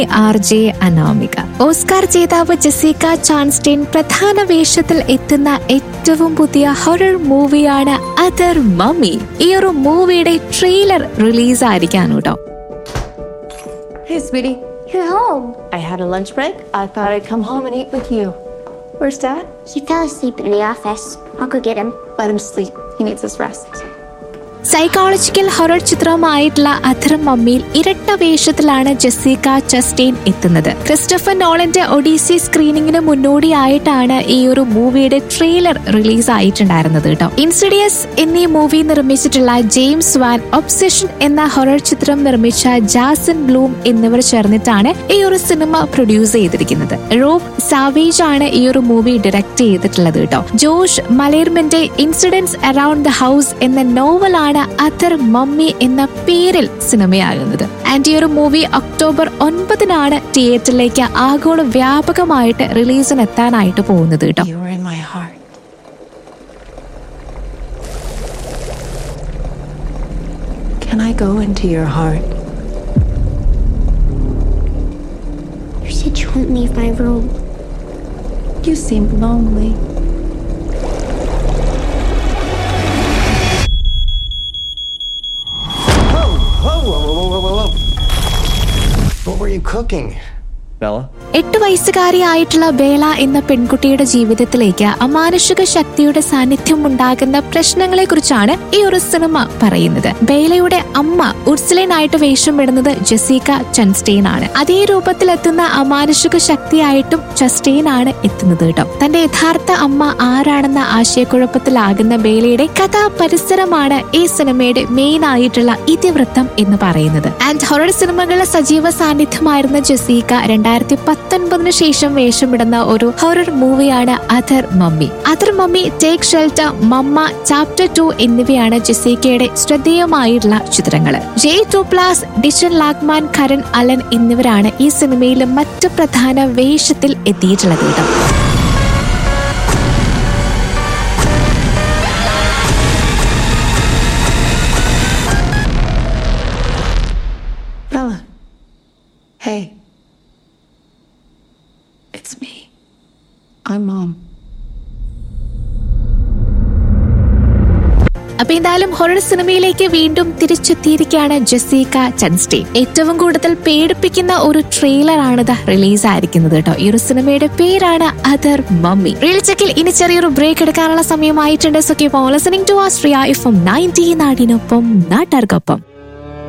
R J Anamika Oscar ജേതാവ് ജസീക ചാൻസ്റ്റൈൻ പ്രധാന വേഷത്തിൽ എത്തുന്ന ഏറ്റവും പുതിയ ഹൊറർ മൂവിയാണ് അതർ മമ്മി ഈ ഒരു മൂവിയുടെ ട്രെയിലർ റിലീസ് ആയിരിക്കാണ് കേട്ടോ Hey, sweetie. You're home. I had a lunch break. I thought I'd come home and eat with you. Where's Dad? He fell asleep in the office. I'll go get him. Let him sleep. He needs his rest. Psychological horror ചിത്രമായിട്ടുള്ള other മമ്മിയിൽ ഇരട്ട വേഷത്തിലാണ് Jessica ചസ്റ്റൈൻ എത്തുന്നത് Christopher നോളന്റെ Odissi സ്ക്രീനിങ്ങിന് മുന്നോടിയായിട്ടാണ് ഈ ഒരു മൂവിയുടെ trailer release ആയിട്ടുണ്ടായിരുന്നത് കേട്ടോ Insidious എന്നീ മൂവി നിർമ്മിച്ചിട്ടുള്ള ജെയിംസ് വാൻ ഒബ്സെഷൻ എന്ന ഹൊറർ ചിത്രം നിർമ്മിച്ച ജാസൻ ബ്ലൂം എന്നിവർ ചേർന്നിട്ടാണ് ഈ ഒരു സിനിമ പ്രൊഡ്യൂസ് ചെയ്തിരിക്കുന്നത് റോബ് സാവേജ് ആണ് ഈ ഒരു മൂവി ഡയറക്ട് ചെയ്തിട്ടുള്ളത് കേട്ടോ ജോഷ് മലേർമന്റെ ഇൻസിഡൻസ് അറൌണ്ട് ദ ഹൗസ് എന്ന നോവലാണ് അതർ മമ്മി എന്ന പേരിൽ സിനിമയാകുന്നത് ആൻഡ് ഈ ഒരു മൂവി ഒക്ടോബർ ഒൻപതിനാണ് തിയേറ്ററിലേക്ക് ആഗോള വ്യാപകമായിട്ട് റിലീസിന് എത്താനായിട്ട് പോകുന്നത് കേട്ടോ You were in my heart. Can I go into your heart? You said you wouldn't leave my room. You seemed lonely. Whoa, whoa, whoa, whoa, whoa, whoa. What were you cooking? Bella? എട്ട് വയസ്സുകാരിയായിട്ടുള്ള ബേള എന്ന പെൺകുട്ടിയുടെ ജീവിതത്തിലേക്ക് അമാനുഷിക ശക്തിയുടെ സാന്നിധ്യം ഉണ്ടാകുന്ന പ്രശ്നങ്ങളെ കുറിച്ചാണ് ഈ ഒരു സിനിമ പറയുന്നത് ബേലയുടെ അമ്മ ഉർസലനായിട്ട് വേഷമിടുന്നത് ജസീക ചൻസ്റ്റെയിൻ ആണ് അതേ രൂപത്തിലെത്തുന്ന അമാനുഷിക ശക്തിയായിട്ടും ചസ്റ്റെയിൻ ആണ് എത്തുന്നത് കേട്ടോ തന്റെ യഥാർത്ഥ അമ്മ ആരാണെന്ന ആശയക്കുഴപ്പത്തിലാകുന്ന ബേലയുടെ കഥാ പരിസരമാണ് ഈ സിനിമയുടെ മെയിൻ ആയിട്ടുള്ള ഇതിവൃത്തം എന്ന് പറയുന്നത് ആൻഡ് ഹൊറർ സിനിമകളിലെ സജീവ സാന്നിധ്യമായിരുന്ന ജസീക രണ്ടായിരത്തി പത്തൊൻപതിനു ശേഷം വേഷമിടുന്ന ഒരു ഹൊറർ മൂവിയാണ് other mummy other mummy take shelter mama chapter two എന്നിവയാണ് ജസീക്കയുടെ ശ്രദ്ധേയമായിട്ടുള്ള ചിത്രങ്ങൾ Jay Duplass Dichen Lachman Karen Allen എന്നിവരാണ് ഈ സിനിമയിലെ മറ്റ് പ്രധാന വേഷത്തിൽ എത്തിയിട്ടുള്ളത് കേട്ടോ Bella. Hey. It's me. I'm mom. അപ്പൊ എന്തായാലും ഹൊറർ സിനിമയിലേക്ക് വീണ്ടും തിരിച്ചെത്തിയിരിക്കുകയാണ് ജസീക ചൻസ്റ്റീൻ ഏറ്റവും കൂടുതൽ പേടിപ്പിക്കുന്ന ഒരു ട്രെയിലർ ആണ് റിലീസ് ആയിരിക്കുന്നത് കേട്ടോ ഈ ഒരു സിനിമയുടെ പേരാണ് അതർ മമ്മി റീൽ ചെക്കിൽ ഇനി ചെറിയൊരു ബ്രേക്ക് എടുക്കാനുള്ള സമയമായിട്ടുണ്ട് so keep on listening to Astria F M ninety നാടിനൊപ്പം നാട്ടാർക്കൊപ്പം